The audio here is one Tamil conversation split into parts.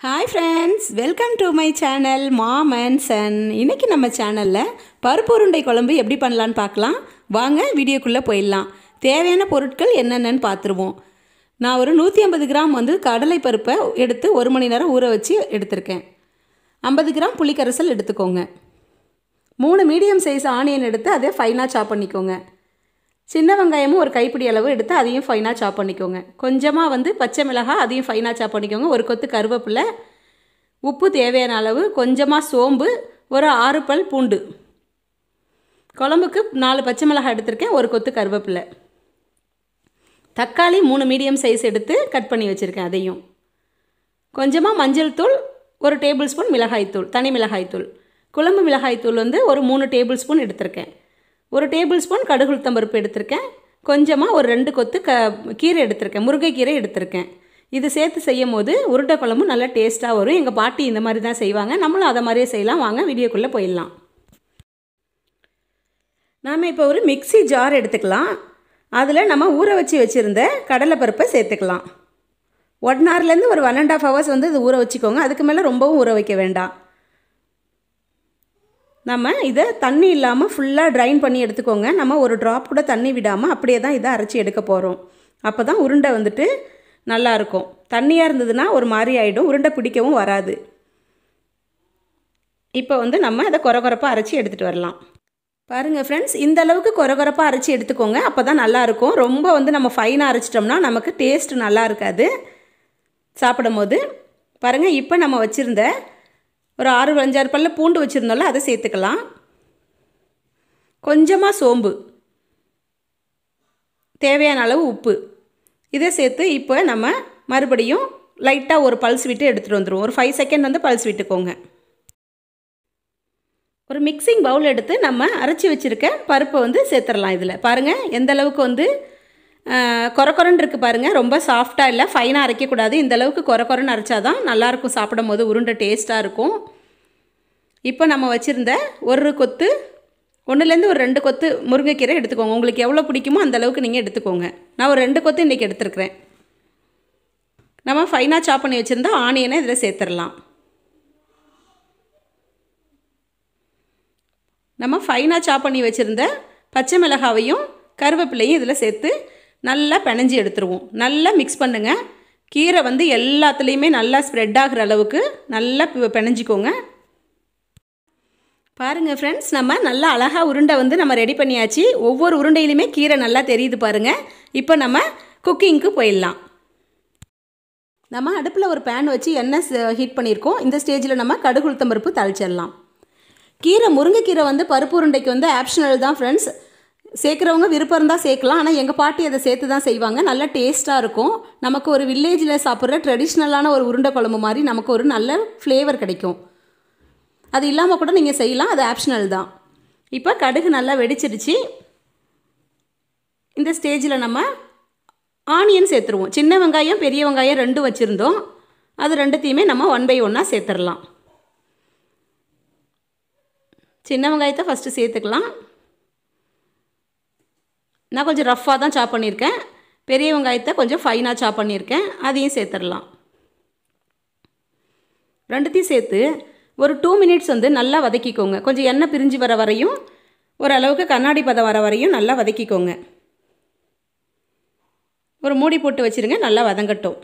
hi friends welcome to my channel mom and son இன்னைக்கு நம்ம சேனலில் பருப்பு உருண்டை குழம்பு எப்படி பண்ணலான்னு பார்க்கலாம் வாங்க வீடியோக்குள்ளே போயிடலாம் தேவையான பொருட்கள் என்னென்னு பார்த்துருவோம் நான் ஒரு நூற்றி ஐம்பது கிராம் வந்து கடலை பருப்பை எடுத்து ஒரு மணி நேரம் ஊற வச்சு எடுத்திருக்கேன் ஐம்பது கிராம் புளிக்கரைசல் எடுத்துக்கோங்க மூணு மீடியம் சைஸ் ஆனியன் எடுத்து அதை ஃபைனாக சாப் பண்ணிக்கோங்க சின்ன வெங்காயமும் ஒரு கைப்பிடி அளவு எடுத்து அதையும் ஃபைனாக சாப் பண்ணிக்கோங்க கொஞ்சமாக வந்து பச்சை மிளகாய் அதையும் ஃபைனாக சாப் பண்ணிக்கோங்க ஒரு கொத்து கருவேப்பிலை உப்பு தேவையான அளவு கொஞ்சமாக சோம்பு ஒரு ஆறு பல் பூண்டு குழம்புக்கு நாலு பச்சை மிளகாய் எடுத்திருக்கேன் ஒரு கொத்து கருவேப்பிலை தக்காளி மூணு மீடியம் சைஸ் எடுத்து கட் பண்ணி வச்சுருக்கேன் அதையும் கொஞ்சமாக மஞ்சள் தூள் ஒரு டேபிள் ஸ்பூன் மிளகாய்த்தூள் தனி மிளகாய்த்தூள் குழம்பு மிளகாய்த்தூள் வந்து ஒரு மூணு டேபிள் ஸ்பூன் எடுத்திருக்கேன் ஒரு டேபிள் ஸ்பூன் கடுகு உளுத்தம்பருப்பு எடுத்திருக்கேன் கொஞ்சமாக ஒரு ரெண்டு கொத்து க கீரை எடுத்திருக்கேன் முருங்கைக்கீரை எடுத்திருக்கேன் இது சேர்த்து செய்யும் போது உருண்டை குழம்பு நல்லா டேஸ்ட்டாக வரும் எங்கள் பாட்டி இந்த மாதிரி தான் செய்வாங்க நம்மளும் அதை மாதிரியே செய்யலாம் வாங்க வீடியோக்குள்ளே போயிடலாம் நாம் இப்போ ஒரு மிக்ஸி ஜார் எடுத்துக்கலாம் அதில் நம்ம ஊற வச்சு வச்சுருந்த கடலைப்பருப்பை சேர்த்துக்கலாம் ஒன் ஹவர்லேருந்து ஒரு ஒன் அண்ட் ஆஃப் ஹவர்ஸ் வந்து இது ஊற வச்சுக்கோங்க அதுக்கு மேலே ரொம்பவும் ஊற வைக்க வேண்டாம் நம்ம இதை தண்ணி இல்லாமல் ஃபுல்லாக ட்ரைன் பண்ணி எடுத்துக்கோங்க நம்ம ஒரு ட்ராப் கூட தண்ணி விடாமல் அப்படியே தான் இதை அரைச்சி எடுக்க போகிறோம் அப்போ தான் உருண்டை வந்துட்டு நல்லாயிருக்கும் தண்ணியாக இருந்ததுன்னா ஒரு மாதிரி ஆகிடும் உருண்டை பிடிக்கவும் வராது இப்போ வந்து நம்ம அதை குறகுறப்பாக அரைச்சி எடுத்துகிட்டு வரலாம் பாருங்கள் ஃப்ரெண்ட்ஸ் இந்த அளவுக்கு குறகுறப்பாக அரைச்சி எடுத்துக்கோங்க அப்போ தான் நல்லாயிருக்கும் ரொம்ப வந்து நம்ம ஃபைனாக அரைச்சிட்டோம்னா நமக்கு டேஸ்ட் நல்லா இருக்காது சாப்பிடும் போது பாருங்கள் இப்போ நம்ம வச்சுருந்த ஒரு ஆறு அஞ்சாறு பல்ல பூண்டு வச்சுருந்தோம்ல அதை சேர்த்துக்கலாம் கொஞ்சமாக சோம்பு தேவையான அளவு உப்பு இதை சேர்த்து இப்போ நம்ம மறுபடியும் லைட்டாக ஒரு பல்ஸ் விட்டு எடுத்துகிட்டு வந்துடுவோம் ஒரு ஃபைவ் செகண்ட் வந்து பல்ஸ் விட்டுக்கோங்க ஒரு மிக்சிங் பவுல் எடுத்து நம்ம அரைச்சி வச்சுருக்க பருப்பை வந்து சேர்த்துடலாம் இதில் பாருங்கள் எந்த அளவுக்கு வந்து கொர கொரன்னு இருக்குது பாருங்கள் ரொம்ப சாஃப்டாக இல்லை ஃபைனாக அரைக்கக்கூடாது இந்த அளவுக்கு கொர கொரன்னு அரைச்சா தான் நல்லாயிருக்கும் சாப்பிடும் போது உருண்டை டேஸ்ட்டாக இருக்கும் இப்போ நம்ம வச்சுருந்த ஒரு கொத்து ஒன்றுலேருந்து ஒரு ரெண்டு கொத்து முருங்கைக்கீரை எடுத்துக்கோங்க உங்களுக்கு எவ்வளோ பிடிக்குமோ அந்த அளவுக்கு நீங்கள் எடுத்துக்கோங்க நான் ஒரு ரெண்டு கொத்து இன்றைக்கி எடுத்துருக்குறேன் நம்ம ஃபைனாக சாப் பண்ணி வச்சுருந்தா ஆனியனை இதில் சேர்த்துடலாம் நம்ம ஃபைனாக சாப் பண்ணி வச்சுருந்த பச்சை மிளகாவையும் கருவேப்பிலையும் இதில் சேர்த்து நல்லா பிணைஞ்சி எடுத்துருவோம் நல்லா மிக்ஸ் பண்ணுங்கள் கீரை வந்து எல்லாத்துலேயுமே நல்லா ஸ்ப்ரெட் ஆகிற அளவுக்கு நல்லா பிணைஞ்சிக்கோங்க பாருங்கள் ஃப்ரெண்ட்ஸ் நம்ம நல்லா அழகாக உருண்டை வந்து நம்ம ரெடி பண்ணியாச்சு ஒவ்வொரு உருண்டையிலுமே கீரை நல்லா தெரியுது பாருங்கள் இப்போ நம்ம குக்கிங்க்கு போயிடலாம் நம்ம அடுப்பில் ஒரு பேன் வச்சு எண்ணெய் ஹீட் பண்ணியிருக்கோம் இந்த ஸ்டேஜில் நம்ம கடுகு உளுத்தம் பருப்பு தாளிச்சிடலாம் கீரை முருங்கைக்கீரை வந்து பருப்பு உருண்டைக்கு வந்து ஆப்ஷனல் தான் ஃப்ரெண்ட்ஸ் சேர்க்குறவங்க விருப்பம் இருந்தால் சேர்க்கலாம் ஆனால் எங்கள் பாட்டி அதை சேர்த்து தான் செய்வாங்க நல்லா டேஸ்ட்டாக இருக்கும் நமக்கு ஒரு வில்லேஜில் சாப்பிட்ற ட்ரெடிஷ்னலான ஒரு உருண்டை குழம்பு மாதிரி நமக்கு ஒரு நல்ல ஃப்ளேவர் கிடைக்கும் அது இல்லாமல் கூட நீங்கள் செய்யலாம் அது ஆப்ஷனல் தான் இப்போ கடுகு நல்லா வெடிச்சிருச்சு இந்த ஸ்டேஜில் நம்ம ஆனியன் சேர்த்துருவோம் சின்ன வெங்காயம் பெரிய வெங்காயம் ரெண்டும் வச்சுருந்தோம் அது ரெண்டுத்தையுமே நம்ம ஒன் பை ஒன்னாக சேர்த்துடலாம் சின்ன வெங்காயத்தை ஃபஸ்ட்டு சேர்த்துக்கலாம் நான் கொஞ்சம் ரஃப்பாக தான் சாப் பண்ணியிருக்கேன் பெரிய வெங்காயத்தை கொஞ்சம் ஃபைனாக சாப் பண்ணியிருக்கேன் அதையும் சேர்த்துடலாம் ரெண்டுத்தையும் சேர்த்து ஒரு டூ மினிட்ஸ் வந்து நல்லா வதக்கிக்கோங்க கொஞ்சம் எண்ணெய் பிரிஞ்சு வர வரையும் ஓரளவுக்கு கண்ணாடி பதம் வர வரையும் நல்லா வதக்கிக்கோங்க ஒரு மூடி போட்டு வச்சுருங்க நல்லா வதங்கட்டும்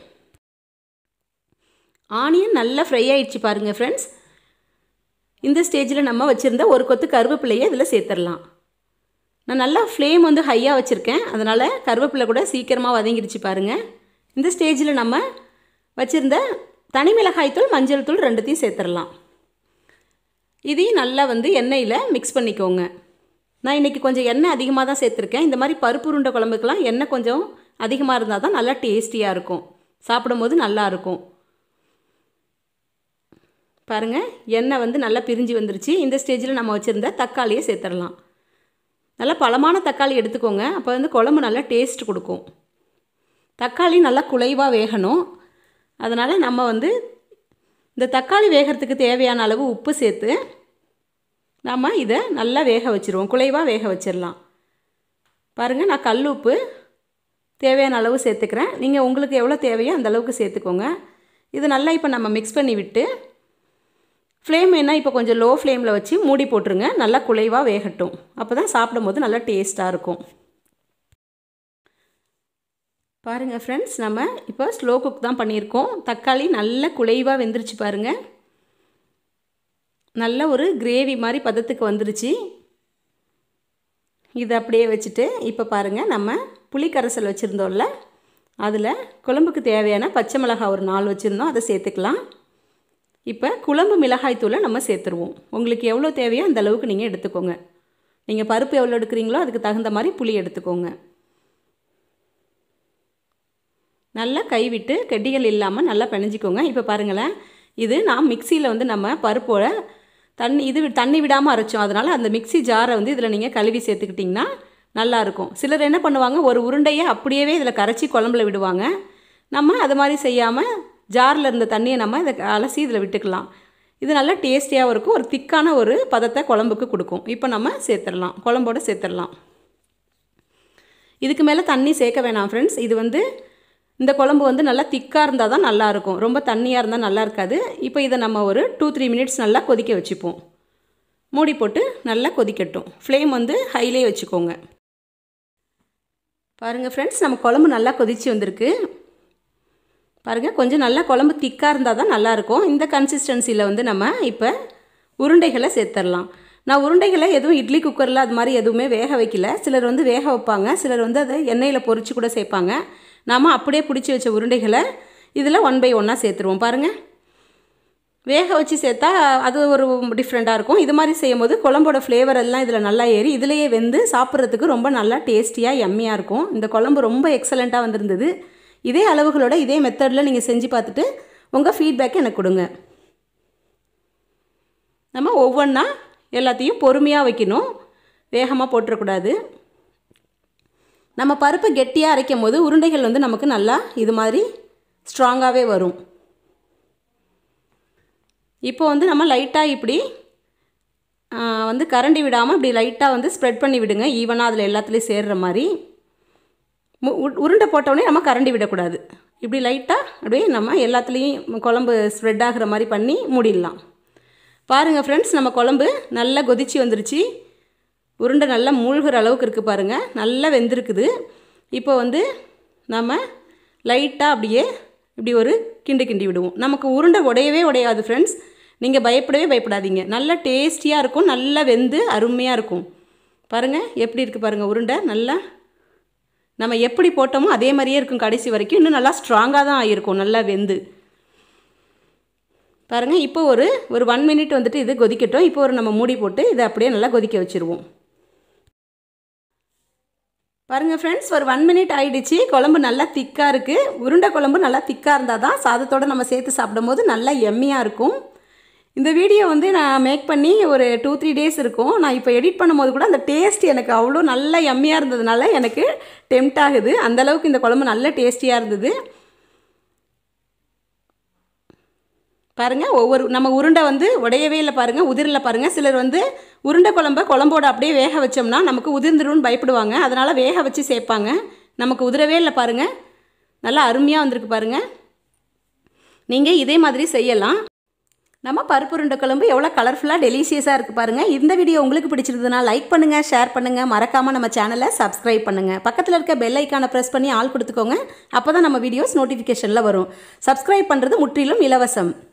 ஆனியன் நல்லா ஃப்ரை ஆயிடுச்சு பாருங்கள் ஃப்ரெண்ட்ஸ் இந்த ஸ்டேஜில் நம்ம வச்சுருந்த ஒரு கொத்து கருவேப்பிலையை இதில் சேர்த்துடலாம் நான் நல்லா ஃப்ளேம் வந்து ஹையாக வச்சுருக்கேன் அதனால் கருவேப்பிலை கூட சீக்கிரமாக வதங்கிடுச்சு பாருங்கள் இந்த ஸ்டேஜில் நம்ம வச்சுருந்த தனி மிளகாய்த்தூள் மஞ்சள் தூள் ரெண்டுத்தையும் சேர்த்துடலாம் இதையும் நல்லா வந்து எண்ணெயில் மிக்ஸ் பண்ணிக்கோங்க நான் இன்றைக்கி கொஞ்சம் எண்ணெய் அதிகமாக தான் சேர்த்துருக்கேன் இந்த மாதிரி பருப்பு உருண்டை குழம்புக்கெலாம் எண்ணெய் கொஞ்சம் அதிகமாக இருந்தால் தான் நல்லா டேஸ்டியாக இருக்கும் சாப்பிடும்போது நல்லாயிருக்கும் பாருங்கள் எண்ணெய் வந்து நல்லா பிரிஞ்சு வந்துருச்சு இந்த ஸ்டேஜில் நம்ம வச்சுருந்த தக்காளியை சேர்த்துடலாம் நல்லா பழமான தக்காளி எடுத்துக்கோங்க அப்போ வந்து குழம்பு நல்லா டேஸ்ட் கொடுக்கும் தக்காளி நல்லா குலைவாக வேகணும் அதனால் நம்ம வந்து இந்த தக்காளி வேகிறதுக்கு தேவையான அளவு உப்பு சேர்த்து நம்ம இதை நல்லா வேக வச்சுருவோம் குலைவாக வேக வச்சிடலாம் பாருங்கள் நான் கல் உப்பு தேவையான அளவு சேர்த்துக்கிறேன் நீங்கள் உங்களுக்கு எவ்வளோ தேவையோ அந்த அளவுக்கு சேர்த்துக்கோங்க இது நல்லா இப்போ நம்ம மிக்ஸ் பண்ணி விட்டு ஃப்ளேம் என்ன இப்போ கொஞ்சம் லோ ஃப்ளேமில் வச்சு மூடி போட்டுருங்க நல்லா குலைவாக வேகட்டும் அப்போ தான் சாப்பிடும்போது நல்லா டேஸ்ட்டாக இருக்கும் பாருங்கள் ஃப்ரெண்ட்ஸ் நம்ம இப்போ ஸ்லோ குக் தான் பண்ணியிருக்கோம் தக்காளி நல்ல குலைவாக வெந்துருச்சு பாருங்கள் நல்ல ஒரு கிரேவி மாதிரி பதத்துக்கு வந்துருச்சு இதை அப்படியே வச்சுட்டு இப்போ பாருங்கள் நம்ம புளி கரைசல் வச்சுருந்தோம்ல அதில் குழம்புக்கு தேவையான பச்சை மிளகாய் ஒரு நாலு வச்சுருந்தோம் அதை சேர்த்துக்கலாம் இப்போ குழம்பு மிளகாய் தூளை நம்ம சேர்த்துருவோம் உங்களுக்கு எவ்வளோ தேவையோ அந்த அளவுக்கு நீங்கள் எடுத்துக்கோங்க நீங்கள் பருப்பு எவ்வளோ எடுக்கிறீங்களோ அதுக்கு தகுந்த மாதிரி புளி எடுத்துக்கோங்க நல்லா கைவிட்டு கெட்டிகள் இல்லாமல் நல்லா பிணைஞ்சிக்கோங்க இப்போ பாருங்களேன் இது நான் மிக்சியில் வந்து நம்ம பருப்போட தண்ணி இது தண்ணி விடாமல் அரைச்சோம் அதனால் அந்த மிக்சி ஜாரை வந்து இதில் நீங்கள் கழுவி சேர்த்துக்கிட்டிங்கன்னா நல்லாயிருக்கும் சிலர் என்ன பண்ணுவாங்க ஒரு உருண்டையை அப்படியே இதில் கரைச்சி குழம்புல விடுவாங்க நம்ம அது மாதிரி செய்யாமல் ஜாரில் இருந்த தண்ணியை நம்ம இதை அலசி இதில் விட்டுக்கலாம் இது நல்லா டேஸ்டியாகவும் இருக்கும் ஒரு திக்கான ஒரு பதத்தை குழம்புக்கு கொடுக்கும் இப்போ நம்ம சேர்த்துடலாம் குழம்போடு சேர்த்துடலாம் இதுக்கு மேலே தண்ணி சேர்க்க வேணாம் ஃப்ரெண்ட்ஸ் இது வந்து இந்த குழம்பு வந்து நல்லா திக்காக இருந்தால் தான் நல்லாயிருக்கும் ரொம்ப தண்ணியாக இருந்தால் நல்லா இருக்காது இப்போ இதை நம்ம ஒரு டூ த்ரீ மினிட்ஸ் நல்லா கொதிக்க வச்சுப்போம் மூடி போட்டு நல்லா கொதிக்கட்டும் ஃப்ளேம் வந்து ஹைலே வச்சுக்கோங்க பாருங்கள் ஃப்ரெண்ட்ஸ் நம்ம குழம்பு நல்லா கொதிச்சு வந்திருக்கு பாருங்கள் கொஞ்சம் நல்லா குழம்பு திக்காக இருந்தால் தான் நல்லாயிருக்கும் இந்த கன்சிஸ்டன்சியில் வந்து நம்ம இப்போ உருண்டைகளை சேர்த்துடலாம் நான் உருண்டைகளை எதுவும் இட்லி குக்கரில் அது மாதிரி எதுவுமே வேக வைக்கல சிலர் வந்து வேக வைப்பாங்க சிலர் வந்து அதை எண்ணெயில் பொரிச்சு கூட சேர்ப்பாங்க நாம் அப்படியே பிடிச்சி வச்ச உருண்டைகளை இதில் ஒன் பை ஒன்னாக சேர்த்துருவோம் பாருங்கள் வேக வச்சு சேர்த்தா அது ஒரு டிஃப்ரெண்ட்டாக இருக்கும் இது மாதிரி செய்யும்போது குழம்போட ஃப்ளேவர் எல்லாம் இதில் நல்லா ஏறி இதிலேயே வெந்து சாப்பிட்றதுக்கு ரொம்ப நல்லா டேஸ்டியாக எம்மியாக இருக்கும் இந்த குழம்பு ரொம்ப எக்ஸலண்ட்டாக வந்திருந்தது இதே அளவுகளோட இதே மெத்தடில் நீங்கள் செஞ்சு பார்த்துட்டு உங்கள் ஃபீட்பேக் எனக்கு கொடுங்க நம்ம ஒவ்வொன்றா எல்லாத்தையும் பொறுமையாக வைக்கணும் வேகமாக போட்டுறக்கூடாது நம்ம பருப்பை கெட்டியாக அரைக்கும் போது உருண்டைகள் வந்து நமக்கு நல்லா இது மாதிரி ஸ்ட்ராங்காகவே வரும் இப்போ வந்து நம்ம லைட்டாக இப்படி வந்து கரண்டி விடாமல் இப்படி லைட்டாக வந்து ஸ்ப்ரெட் பண்ணி விடுங்க ஈவனாக அதில் எல்லாத்துலேயும் சேர்கிற மாதிரி உருண்டை போட்டோடனே நம்ம கரண்டி விடக்கூடாது இப்படி லைட்டாக அப்படியே நம்ம எல்லாத்துலேயும் குழம்பு ஸ்ப்ரெட் ஆகிற மாதிரி பண்ணி மூடிடலாம் பாருங்கள் ஃப்ரெண்ட்ஸ் நம்ம குழம்பு நல்லா கொதிச்சு வந்துருச்சு உருண்டை நல்லா மூழ்கிற அளவுக்கு இருக்குது பாருங்கள் நல்லா வெந்திருக்குது இப்போ வந்து நம்ம லைட்டாக அப்படியே இப்படி ஒரு கிண்டு கிண்டி விடுவோம் நமக்கு உருண்டை உடையவே உடையாது ஃப்ரெண்ட்ஸ் நீங்கள் பயப்படவே பயப்படாதீங்க நல்லா டேஸ்டியாக இருக்கும் நல்லா வெந்து அருமையாக இருக்கும் பாருங்கள் எப்படி இருக்குது பாருங்கள் உருண்டை நல்லா நம்ம எப்படி போட்டோமோ அதே மாதிரியே இருக்கும் கடைசி வரைக்கும் இன்னும் நல்லா ஸ்ட்ராங்காக தான் ஆகிருக்கும் நல்லா வெந்து பாருங்கள் இப்போ ஒரு ஒரு ஒன் மினிட் வந்துட்டு இது கொதிக்கட்டும் இப்போ ஒரு நம்ம மூடி போட்டு இதை அப்படியே நல்லா கொதிக்க வச்சுருவோம் பாருங்கள் ஃப்ரெண்ட்ஸ் ஒரு ஒன் மினிட் ஆயிடுச்சு குழம்பு நல்லா திக்காக இருக்குது உருண்டை குழம்பு நல்லா திக்காக இருந்தால் தான் சாதத்தோடு நம்ம சேர்த்து சாப்பிடும்போது நல்லா எம்மியாக இருக்கும் இந்த வீடியோ வந்து நான் மேக் பண்ணி ஒரு டூ த்ரீ டேஸ் இருக்கும் நான் இப்போ எடிட் பண்ணும்போது கூட அந்த டேஸ்ட் எனக்கு அவ்வளோ நல்லா எம்மியாக இருந்ததுனால எனக்கு டெம்ட் ஆகுது அந்தளவுக்கு இந்த குழம்பு நல்ல டேஸ்டியாக இருந்தது பாருங்கள் ஒவ்வொரு நம்ம உருண்டை வந்து உடையவே இல்லை பாருங்கள் உதிரில் பாருங்கள் சிலர் வந்து உருண்டை குழம்ப குழம்போட அப்படியே வேக வச்சோம்னா நமக்கு உதிர்ந்துரும்னு பயப்படுவாங்க அதனால் வேக வச்சு சேர்ப்பாங்க நமக்கு உதிரவே இல்லை பாருங்கள் நல்லா அருமையாக வந்திருக்கு பாருங்கள் நீங்கள் இதே மாதிரி செய்யலாம் நம்ம பருப்பு உருண்டை குழம்பு எவ்வளோ கலர்ஃபுல்லாக டெலிஷியஸாக இருக்குது பாருங்கள் இந்த வீடியோ உங்களுக்கு பிடிச்சிருந்ததுன்னா லைக் பண்ணுங்கள் ஷேர் பண்ணுங்கள் மறக்காமல் நம்ம சேனலை சப்ஸ்கிரைப் பண்ணுங்கள் பக்கத்தில் இருக்க பெல் ஐக்கானை ப்ரெஸ் பண்ணி ஆள் கொடுத்துக்கோங்க அப்போ தான் நம்ம வீடியோஸ் நோட்டிஃபிகேஷனில் வரும் சப்ஸ்கிரைப் பண்ணுறது முற்றிலும் இலவசம்